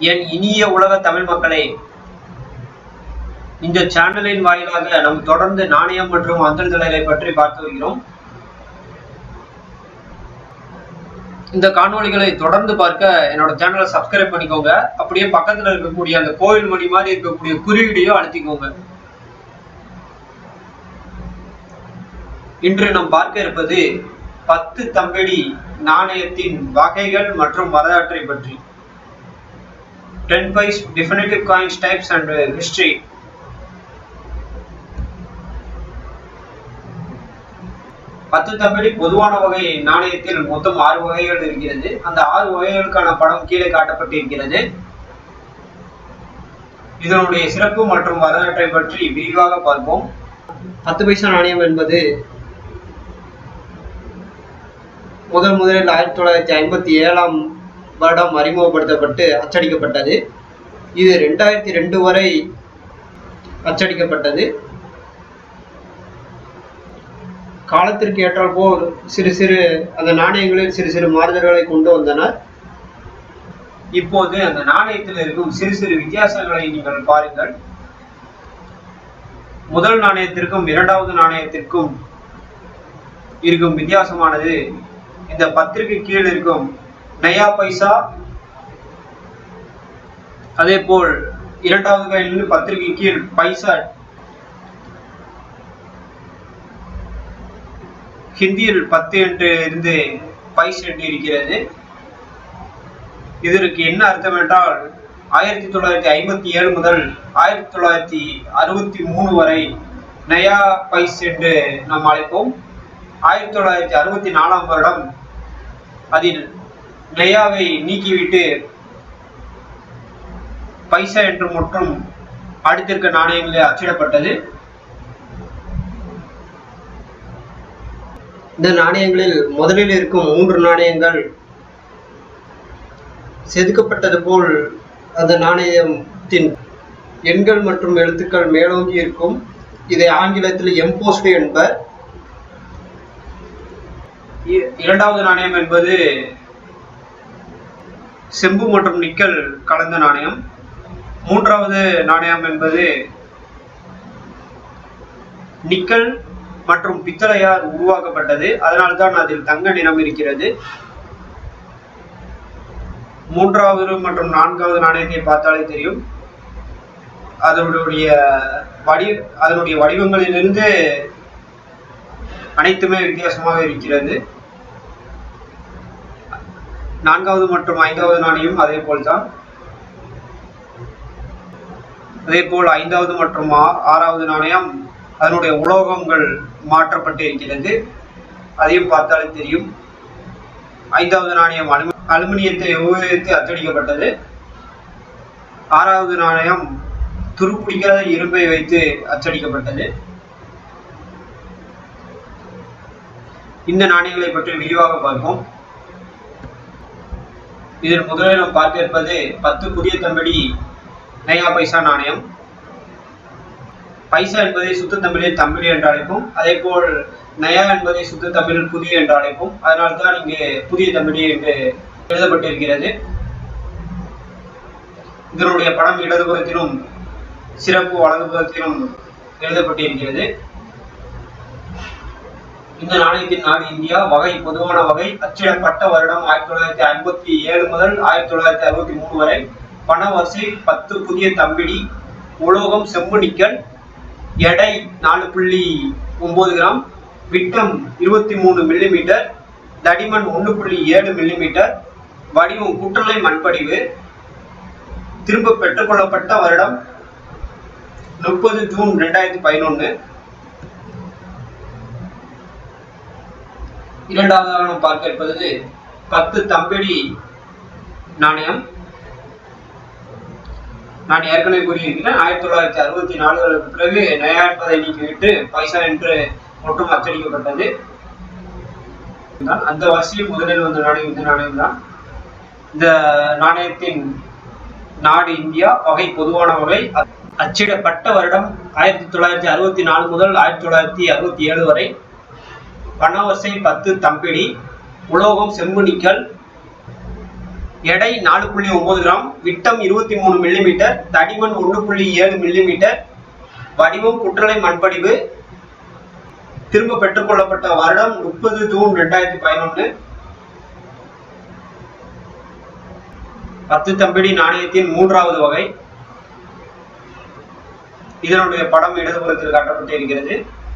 என் இனிய உலக தமிழ் மக்களே இந்த சேனலின் வாயிலாக நாம் தொடர்ந்து நாணயம் மற்றும் அந்தர்தலை பற்றி பார்த்து வருகிறோம் இந்த காணொளிகளை தொடர்ந்து பார்க்க என்னோட சேனலை சப்ஸ்கிரைப் பண்ணிக்கோங்க அப்படியே பக்கத்துல இருக்கக்கூடிய அந்த கோவில் மணி மாதிரி இருக்கக்கூடிய குறியீடையும் அழுத்திக்கோங்க இன்று நாம் பார்க்க இருப்பது பத்து தம்படி நாணயத்தின் வகைகள் மற்றும் வரலாற்றை பற்றி ten pice definitive coins types and history பத்து தம்படி பொதுவான வகை நாணயத்தில் மொத்தம் ஆறு வகைகள் இருக்கிறது அந்த ஆறு வகைகளுக்கான படம் கீழே காட்டப்பட்டிருக்கிறது இதனுடைய சிறப்பு மற்றும் வரலாற்றை பற்றி விரிவாக பார்ப்போம் பத்து பைசா நாணயம் என்பது முதல் முதலில் ஆயிரத்தி தொள்ளாயிரத்தி ஐம்பத்தி ஏழாம் வருடம் அறிமுகப்படுத்தப்பட்டு அச்சடிக்கப்பட்டது இது ரெண்டாயிரத்தி ரெண்டு வரை அச்சடிக்கப்பட்டது காலத்திற்கு ஏற்றால் போல் சிறு சிறு அந்த நாணயங்களில் சிறு சிறு மாறுதல்களை கொண்டு வந்தனர் இப்போது அந்த நாணயத்தில் இருக்கும் சிறு சிறு வித்தியாசங்களை நீங்கள் பாருங்கள் முதல் நாணயத்திற்கும் இரண்டாவது நாணயத்திற்கும் இருக்கும் வித்தியாசமானது இந்த பத்திற்கு கீழ் இருக்கும் நயா பைசா அதே போல் இரண்டாவது கையில் பத்திரிகை கீழ் பைசா ஹிந்தியில் பத்து என்று இருந்து பைஸ் என்று இருக்கிறது இதற்கு என்ன அர்த்தம் என்றால் ஆயிரத்தி தொள்ளாயிரத்தி ஐம்பத்தி ஏழு முதல் ஆயிரத்தி தொள்ளாயிரத்தி அறுபத்தி மூணு வரை நயா பைஸ் என்று நாம் அழைப்போம் ஆயிரத்தி தொள்ளாயிரத்தி அறுபத்தி நாலாம் வருடம் அதில் நயாவை நீக்கிவிட்டு பைசா என்று மட்டும் அடுத்திருக்க நாணயங்களே அச்சிடப்பட்டது இந்த நாணயங்களில் முதலில் இருக்கும் மூன்று நாணயங்கள் செதுக்கப்பட்டது போல் அந்த நாணயத்தின் எண்கள் மற்றும் எழுத்துக்கள் மேலோங்கி இருக்கும் இதை ஆங்கிலத்தில் எம்போஸ்டு என்பர் இ- இரண்டாவது நாணயம் என்பது செம்பு மற்றும் நிக்கல் கலந்த நாணயம் மூன்றாவது நாணயம் என்பது நிக்கல் மற்றும் பித்தளையால் உருவாக்கப்பட்டது அதனால்தான் அதில் தங்க நிறம் இருக்கிறது மூன்றாவது மற்றும் நான்காவது நாணயத்தை பார்த்தாலே தெரியும் அதனுடைய வடி அதனுடைய வடிவங்களிலிருந்து அனைத்துமே வித்தியாசமாக இருக்கிறது நான்காவது மற்றும் ஐந்தாவது நாணயம் அதே போல்தான் அதே போல் ஐந்தாவது மற்றும் ஆ- ஆறாவது நாணயம் அதனுடைய உலோகங்கள் மாற்றப்பட்டு இருக்கிறது அதையும் பார்த்தாலே தெரியும் ஐந்தாவது நாணயம் அலுமி அலுமினியத்தை உபயோகித்து அச்சடிக்கப்பட்டது ஆறாவது நாணயம் துருப்பிடிக்காத இரும்பை வைத்து அச்சடிக்கப்பட்டது இந்த நாணயங்களை பற்றி விரிவாக பார்ப்போம் இதில் முதலில் நாம் பார்க்க இருப்பது பத்து புதிய தம்படி நயா பைசா நாணயம் பைசா என்பதை சுத்த தமிழில் தம்பிடி என்று அழைப்போம் அதே போல் நயா என்பதை சுத்த தமிழில் புதிய என்று அழைப்போம் அதனால் தான் இங்கு புதிய தம்பிடி என்று எழுதப்பட்டிருக்கிறது இதனுடைய படம் இடதுபுறத்திலும் சிறப்பு வலதுபுறத்திலும் எழுதப்பட்டிருக்கிறது இந்த நாணயத்தின் நாடு இந்தியா வகை பொதுவான வகை அச்சிடப்பட்ட வருடம் ஆயிரத்தி தொள்ளாயிரத்தி ஐம்பத்தி ஏழு முதல் ஆயிரத்தி தொள்ளாயிரத்தி அறுபத்தி மூணு வரை பண வரிசை பத்து புதிய தம்பிடி உலோகம் செம்பு நிக்கல் எடை நாலு புள்ளி ஒன்பது கிராம் விட்டம் இருபத்தி மூணு மில்லிமீட்டர் தடிமன் ஒன்று புள்ளி ஏழு மில்லிமீட்டர் வடிவம் குற்றலை மண்படிவு திரும்ப பெற்றுக்கொள்ளப்பட்ட வருடம் முப்பது ஜூன் ரெண்டாயிரத்தி பதினொன்று இரண்டாவதாக நாம் பார்க்க இருப்பது பத்து தம்படி நாணயம் நான் ஏற்கனவே கூறியிருக்கிறேன் ஆயிரத்தி தொள்ளாயிரத்தி அறுபத்தி நாலுகளுக்கு பிறகு நயா என்பதை நீக்கிவிட்டு பைசா என்று மட்டும் அச்சடிக்கப்பட்டது தான். அந்த வரிசையில் முதலில் வந்த நாணயம் இந்த நாணயம் தான் இந்த நாணயத்தின் நாடு இந்தியா வகை பொதுவான வகை அ- அச்சிடப்பட்ட வருடம் ஆயிரத்தி தொள்ளாயிரத்தி அறுபத்தி நாலு முதல் ஆயிரத்தி தொள்ளாயிரத்தி அறுபத்தி ஏழு வரை பணவரிசை பத்து தம்பிடி உலோகம் செம்பு நிக்கல் எடை நாலு புள்ளி ஒன்பது கிராம் விட்டம் இருபத்தி மூணு மில்லிமீட்டர் தடிமன் ஒன்று புள்ளி ஏழு மில்லிமீட்டர் வடிவம் குற்றலை மண்படிவு திரும்ப பெற்றுக்கொள்ளப்பட்ட வருடம் முப்பது ஜூன் ரெண்டாயிரத்தி பதினொன்று பத்து தம்பிடி நாணயத்தின் மூன்றாவது வகை இதனுடைய படம் இடதுபுறத்தில் காட்டப்பட்டு இருக்கிறது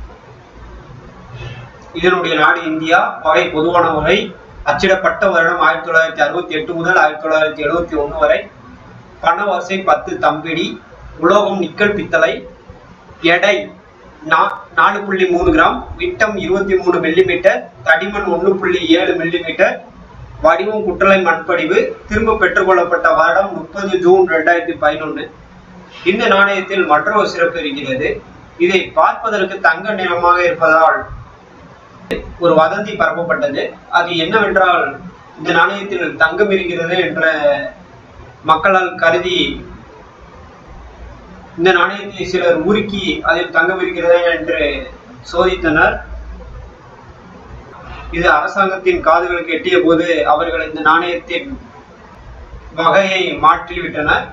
இதனுடைய நாடு இந்தியா வகை பொதுவான வகை அச்சிடப்பட்ட வருடம் ஆயிரத்தி தொள்ளாயிரத்தி அறுபத்தி எட்டு முதல் ஆயிரத்தி தொள்ளாயிரத்தி எழுபத்தி ஒன்று வரை பண வரிசை பத்து தம்பிடி உலோகம் நிக்கல் பித்தளை எடை நா- நாலு புள்ளி மூணு கிராம் விட்டம் இருபத்தி மூணு மில்லிமீட்டர் தடிமன் ஒன்று புள்ளி ஏழு மில்லிமீட்டர் வடிவம் குற்றலை மண்படிவு திரும்ப பெற்றுக்கொள்ளப்பட்ட வருடம் முப்பது ஜூன் ரெண்டாயிரத்தி பதினொன்று இந்த நாணயத்தில் மற்றொரு சிறப்பு இருக்கிறது இதை பார்ப்பதற்கு தங்க நிறமாக இருப்பதால் ஒரு வதந்தி பரப்பப்பட்டது அது என்னவென்றால் இந்த நாணயத்தில் தங்கம் இருக்கிறது என்ற மக்களால் கருதி இந்த நாணயத்தை சிலர் உருக்கி அதில் தங்கம் இருக்கிறதா என்று சோதித்தனர் இது அரசாங்கத்தின் காதுகளுக்கு எட்டிய போது அவர்கள் இந்த நாணயத்தின் வகையை மாற்றிவிட்டனர்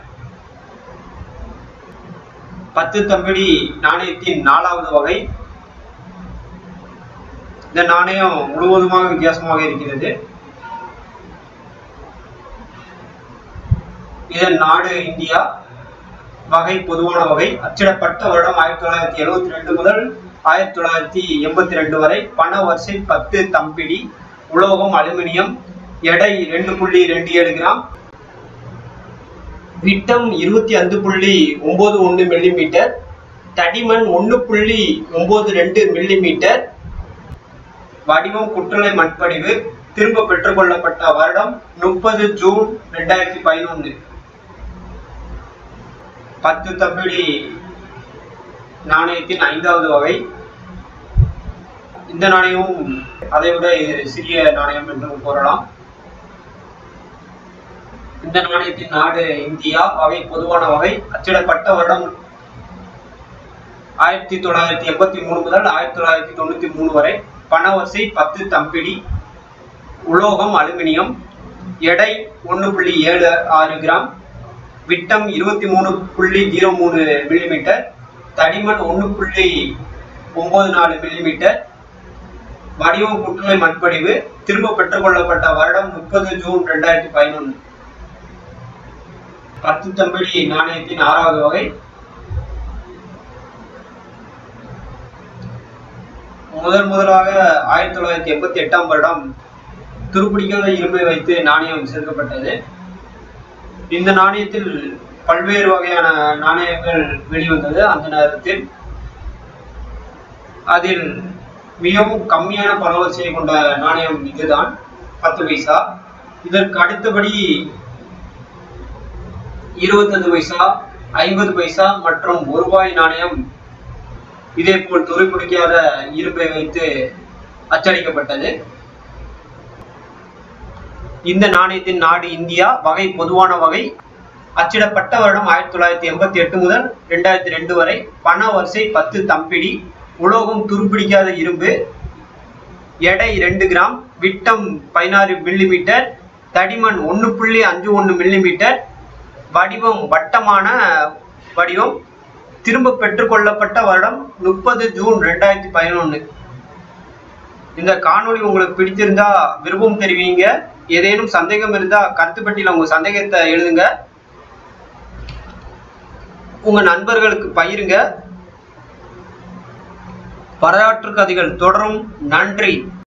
பத்து தம்பிடி நாணயத்தின் நாலாவது வகை இந்த நாணயம் முழுவதுமாக வித்தியாசமாக இருக்கிறது இதன் நாடு இந்தியா வகை பொதுவான வகை அச்சிடப்பட்ட வருடம் ஆயிரத்தி தொள்ளாயிரத்தி எழுபத்தி ரெண்டு முதல் ஆயிரத்தி தொள்ளாயிரத்தி எண்பத்தி ரெண்டு வரை பண வரிசை பத்து தம்பிடி உலோகம் அலுமினியம் எடை ரெண்டு புள்ளி ரெண்டு ஏழு கிராம் விட்டம் இருபத்தி அஞ்சு புள்ளி ஒன்பது ஒன்று மில்லிமீட்டர் தடிமன் ஒன்று புள்ளி ஒன்பது ரெண்டு மில்லிமீட்டர் வடிவம் குற்றலை மண்படிவு திரும்ப பெற்றுக்கொள்ளப்பட்ட வருடம் முப்பது ஜூன் ரெண்டாயிரத்தி பதினொன்று பத்து தம்பிடி நாணயத்தின் ஐந்தாவது வகை இந்த நாணயமும் அதைவிட இது சிறிய நாணயம் என்று கூறலாம் இந்த நாணயத்தின் நாடு இந்தியா வகை பொதுவான வகை அச்சிடப்பட்ட வருடம் ஆயிரத்தி தொள்ளாயிரத்தி எண்பத்தி மூணு முதல் ஆயிரத்தி தொள்ளாயிரத்தி தொண்ணூத்தி மூணு வரை பணவரிசை பத்து தம்பிடி உலோகம் அலுமினியம் எடை ஒன்று புள்ளி ஏழு ஆறு கிராம் விட்டம் இருபத்தி மூணு புள்ளி ஜீரோ மூணு மில்லிமீட்டர் தடிமன் ஒன்று புள்ளி ஒன்பது நாலு மில்லிமீட்டர் வடிவம் புற்றுநோய் மண்படிவு திரும்ப பெற்றுக்கொள்ளப்பட்ட வருடம் முப்பது ஜூன் ரெண்டாயிரத்தி பதினொன்று பத்து தம்பிடி நாணயத்தின் ஆறாவது வகை முதல் முதலாக ஆயிரத்தி தொள்ளாயிரத்தி எண்பத்தி எட்டாம் வருடம் துருப்பிடிக்காத இரும்பை வைத்து நாணயம் சேர்க்கப்பட்டது இந்த நாணயத்தில் பல்வேறு வகையான நாணயங்கள் வெளிவந்தது அந்த நேரத்தில் அதில் மிகவும் கம்மியான பரவரிசையை கொண்ட நாணயம் இதுதான் பத்து பைசா இதற்கு அடுத்தபடி இருபத்தஞ்சு பைசா ஐம்பது பைசா மற்றும் ஒரு ரூபாய் நாணயம் இதேபோல் துருப்பிடிக்காத இருப்பை வைத்து அச்சடிக்கப்பட்டது இந்த நாணயத்தின் நாடு இந்தியா வகை பொதுவான வகை அச்சிடப்பட்ட வருடம் ஆயிரத்தி தொள்ளாயிரத்தி எண்பத்தி எட்டு முதல் ரெண்டாயிரத்தி ரெண்டு வரை பண வரிசை பத்து தம்பிடி உலோகம் துருப்பிடிக்காத இரும்பு எடை ரெண்டு கிராம் விட்டம் பதினாறு மில்லிமீட்டர் தடிமன் ஒன்று புள்ளி அஞ்சு ஒன்று மில்லிமீட்டர் வடிவம் வட்டமான வடிவம் திரும்ப பெற்றுக்கொள்ளப்பட்ட வருடம் முப்பது ஜூன் ரெண்டாயிரத்தி பதினொன்று இந்த காணொளி உங்களுக்கு பிடிச்சிருந்தா விருப்பம் தெரிவிங்க ஏதேனும் சந்தேகம் இருந்தா கருத்து பெட்டியில உங்க சந்தேகத்தை எழுதுங்க உங்க நண்பர்களுக்கு பகிருங்க வரலாற்று கதைகள் தொடரும் நன்றி